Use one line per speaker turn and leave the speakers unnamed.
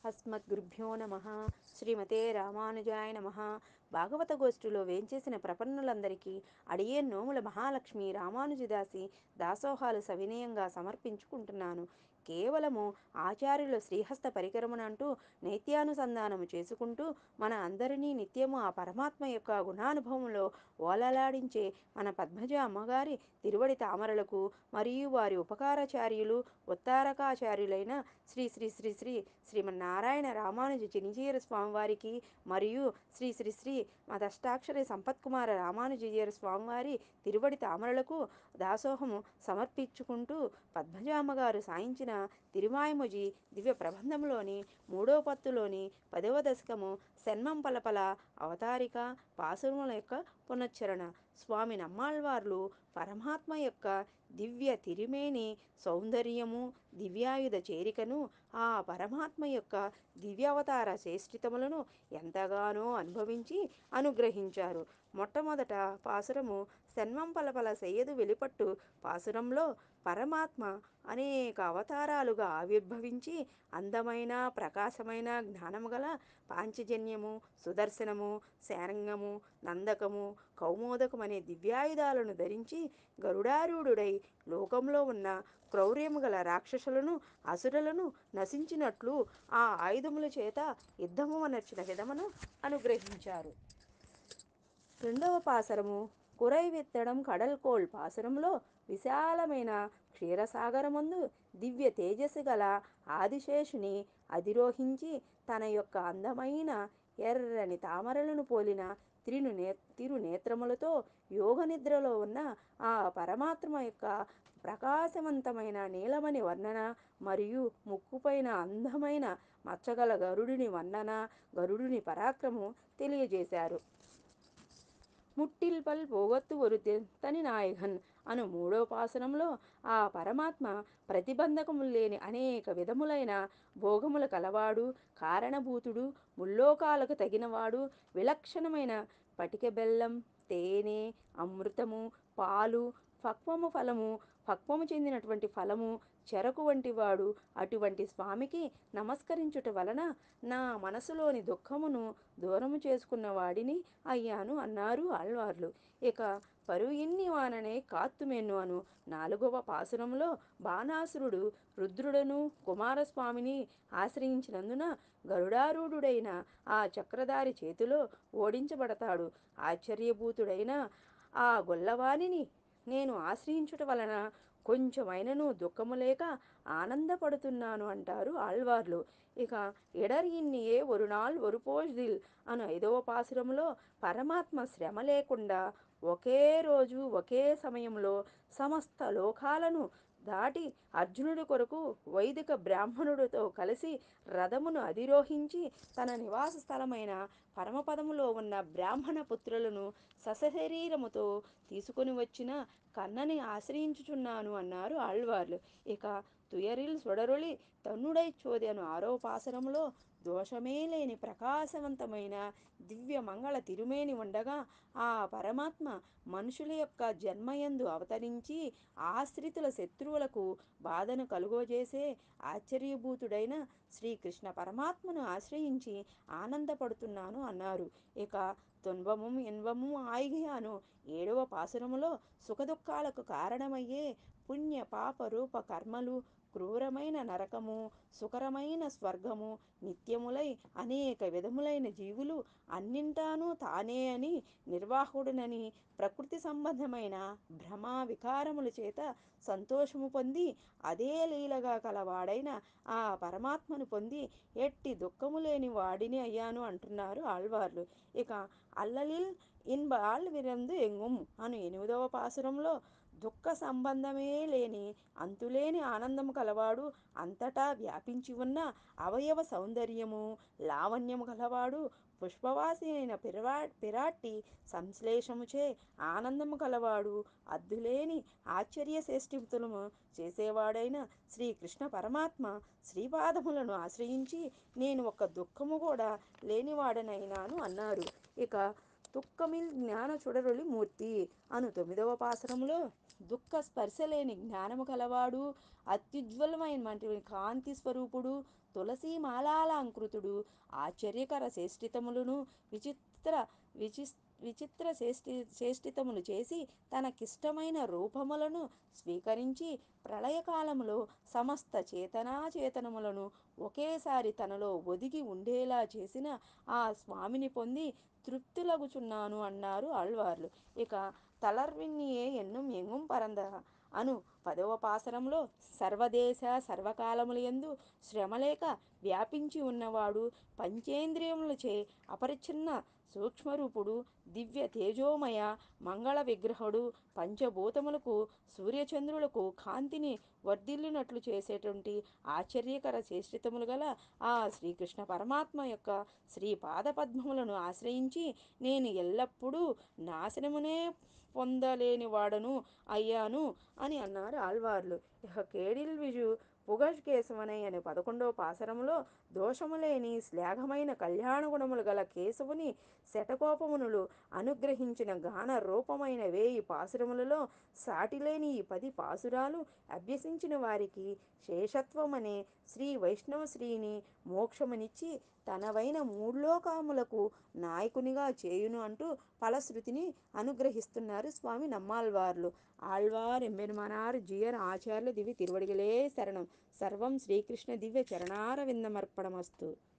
అస్మద్గురుభ్యో నమ శ్రీమతే రామానుజాయ నమ భాగవత గోష్ఠిలో వేంచేసిన ప్రపన్నులందరికీ అడియే నోముల మహాలక్ష్మి రామానుజదాసి దాసోహాలు సవినయంగా సమర్పించుకుంటున్నాను కేవలము ఆచార్యుల శ్రీహస్త పరికరమునంటూ నిత్యానుసంధానము చేసుకుంటూ మన అందరినీ నిత్యము ఆ పరమాత్మ యొక్క గుణానుభవంలో ఓలలాడించే మన పద్మజ అమ్మగారి తిరువడి తామరలకు మరియు వారి ఉపకారాచార్యులు ఉత్తారకాచార్యులైన శ్రీ శ్రీ శ్రీ శ్రీ శ్రీమన్నారాయణ రామానుజ చినిజీర స్వామివారికి మరియు శ్రీ శ్రీ శ్రీ మదష్టాక్షరి సంపత్కుమార రామానుజీయర స్వామివారి తిరువడి తామరలకు దాసోహము సమర్పించుకుంటూ పద్మజామ్మగారు సాయించిన తిరుమాయముజి దివ్య ప్రబంధంలోని మూడో పత్తులోని పదవ దశకము శన్మం పలపల అవతారిక పాసురముల యొక్క పునశ్చరణ స్వామి నమ్మాళ్వార్లు పరమాత్మ యొక్క దివ్య తిరిమేని సౌందర్యము దివ్యాయుధ చేరికను ఆ పరమాత్మ యొక్క దివ్యావతార చేష్టితములను ఎంతగానో అనుభవించి అనుగ్రహించారు మొట్టమొదట పాసురము శన్మం పలపల సెయ్యదు వెలిపట్టు పాసురంలో పరమాత్మ అనేక అవతారాలుగా ఆవిర్భవించి అందమైన ప్రకాశమైన జ్ఞానము గల పాంచజన్యము సుదర్శనము శారంగము నందకము కౌమోదకం అనే దివ్యాయుధాలను ధరించి గరుడారూఢుడై లోకంలో ఉన్న క్రౌర్యము గల రాక్షసులను అసురులను నశించినట్లు ఆ ఆయుధముల చేత యుద్ధము నర్చిన విధమును అనుగ్రహించారు రెండవ పాసరము కురై విత్తడం కడల్కోల్ పాసురంలో విశాలమైన క్షీరసాగరమందు దివ్య తేజస్సు గల ఆదిశేషుని అధిరోహించి తన యొక్క అందమైన ఎర్రని తామరలను పోలిన త్రిను నే తిరునేత్రములతో యోగ నిద్రలో ఉన్న ఆ పరమాత్మ యొక్క ప్రకాశవంతమైన నీలమణి వర్ణన మరియు ముక్కుపైన అందమైన మచ్చగల గరుడుని వర్ణన గరుడుని పరాక్రమం తెలియజేశారు ముట్టిల్పల్ పోగొత్తు ఒరు తని నాయకన్ అను మూడో పాసనంలో ఆ పరమాత్మ ప్రతిబంధకములు లేని అనేక విధములైన భోగముల కలవాడు కారణభూతుడు ముల్లోకాలకు తగినవాడు విలక్షణమైన పటిక బెల్లం తేనె అమృతము పాలు పక్వము ఫలము పక్వము చెందినటువంటి ఫలము చెరకు వంటి వాడు అటువంటి స్వామికి నమస్కరించుట వలన నా మనసులోని దుఃఖమును దూరము చేసుకున్న వాడిని అయ్యాను అన్నారు ఆళ్వార్లు ఇక పరువు ఇన్ని వాననే కాత్తుమెన్ను అను నాలుగవ పాసురంలో బాణాసురుడు రుద్రుడను కుమారస్వామిని ఆశ్రయించినందున గరుడారూఢుడైన ఆ చక్రధారి చేతిలో ఓడించబడతాడు ఆశ్చర్యభూతుడైన ఆ గొల్లవాణిని నేను ఆశ్రయించుట వలన కొంచెమైనను దుఃఖము లేక ఆనందపడుతున్నాను అంటారు ఆళ్వార్లు ఇక ఎడర్ ఇన్నియే ఒక నాள் ఒక పోజ్దిల్ అను ఐదవ పాసురంలో పరమాత్మ శ్రమ లేకుండా ఒకే రోజు ఒకే సమయంలో సమస్త లోకాలను దాటి అర్జునుడి కొరకు వైదిక బ్రాహ్మణుడితో కలిసి రథమును అధిరోహించి తన నివాస స్థలమైన పరమపదములో ఉన్న బ్రాహ్మణ పుత్రులను సశరీరముతో తీసుకొని వచ్చిన కన్నని ఆశ్రయించుచున్నాను అన్నారు ఆళ్వార్లు ఇక తుయరిల్ సొడరొలి తన్నుడై చోది అను ఆరో పాసరంలో దోషమే లేని ప్రకాశవంతమైన దివ్య మంగళ తిరుమేని ఉండగా ఆ పరమాత్మ మనుషుల యొక్క జన్మయందు అవతరించి ఆశ్రితుల శత్రువులకు బాధను కలుగోజేసే ఆశ్చర్యభూతుడైన శ్రీకృష్ణ పరమాత్మను ఆశ్రయించి ఆనందపడుతున్నాను అన్నారు ఇక తున్వము ఇన్వము ఆయిగయాను ఏడవ పాసురములో సుఖదుఖాలకు కారణమయ్యే పుణ్య పాప రూప కర్మలు క్రూరమైన నరకము సుకరమైన స్వర్గము నిత్యములై అనేక విధములైన జీవులు అన్నింటానూ తానే అని నిర్వాహకుడునని ప్రకృతి సంబంధమైన భ్రమా వికారముల చేత సంతోషము పొంది అదే లీలగా కలవాడైన ఆ పరమాత్మను పొంది ఎట్టి దుఃఖము లేని వాడిని అయ్యాను అంటున్నారు ఆళ్వార్లు ఇక అల్లలిల్ ఇన్బాల్ విరందు ఎంగుం అను ఎనిమిదవ పాసురంలో దుఃఖ సంబంధమే లేని అంతులేని ఆనందము కలవాడు అంతటా వ్యాపించి ఉన్న అవయవ సౌందర్యము లావణ్యము కలవాడు పుష్పవాసి అయిన పిరవా పిరాట్టి సంశ్లేషముచే ఆనందము కలవాడు అద్దులేని ఆశ్చర్య శ్రేష్ఠితులము చేసేవాడైన శ్రీకృష్ణ పరమాత్మ శ్రీపాదములను ఆశ్రయించి నేను ఒక దుఃఖము కూడా లేనివాడనైనాను అన్నారు ఇక దుఃఖమిల్ జ్ఞాన చుడరులి మూర్తి అను తొమ్మిదవ పాసరంలో దుఃఖ స్పర్శ లేని జ్ఞానము కలవాడు అత్యుజ్వలమైనటువంటి కాంతి స్వరూపుడు తులసి మాలాలంకృతుడు ఆశ్చర్యకర చేష్టితములను విచిత్ర విచిస్ విచిత్ర చేష్టి చేష్టితములు చేసి తనకిష్టమైన రూపములను స్వీకరించి ప్రళయకాలములో సమస్త చేతనాచేతనములను ఒకేసారి తనలో ఒదిగి ఉండేలా చేసిన ఆ స్వామిని పొంది తృప్తులగుచున్నాను అన్నారు ఆళ్వార్లు ఇక తళర్విన్నియే ఎన్నుం ఎంగుం పరంద అను పదవ పాసరంలో సర్వదేశ సర్వకాలములందు శ్రమలేక వ్యాపించి ఉన్నవాడు పంచేంద్రియములచే అపరిచ్ఛిన్న సూక్ష్మరూపుడు దివ్య తేజోమయ మంగళ విగ్రహుడు పంచభూతములకు సూర్యచంద్రులకు కాంతిని వర్ధిల్లునట్లు చేసేటువంటి ఆశ్చర్యకర చేష్టితములు గల ఆ శ్రీకృష్ణ పరమాత్మ యొక్క శ్రీపాదపద్మములను ఆశ్రయించి నేను ఎల్లప్పుడూ నాశనమునే పొందలేనివాడను అయ్యాను అని అన్నారు ఆళ్వార్లు ఇక కేడిల్ విజు పుగకేశవనై అనే పదకొండవ పాసరములో దోషములేని శ్లాఘమైన కళ్యాణ గుణములు గల కేశవుని శటకోపమునులు అనుగ్రహించిన గాన రూపమైన వేయి పాసురములలో సాటిలేని ఈ పది పాసురాలు అభ్యసించిన వారికి శేషత్వమనే శ్రీ వైష్ణవ శ్రీని మోక్షమునిచ్చి తనవైన మూడ్లోకములకు నాయకునిగా చేయును అంటూ ఫలశ్రుతిని అనుగ్రహిస్తున్నారు స్వామి నమ్మాళ్వార్లు ఆళ్వార్ ఎంబెరుమానార్ జీయర్ ఆచార్యుల దివి తిరువడిగలే శరణం సర్వం శ్రీకృష్ణ దివ్య చరణారవిందమర్పణమస్తు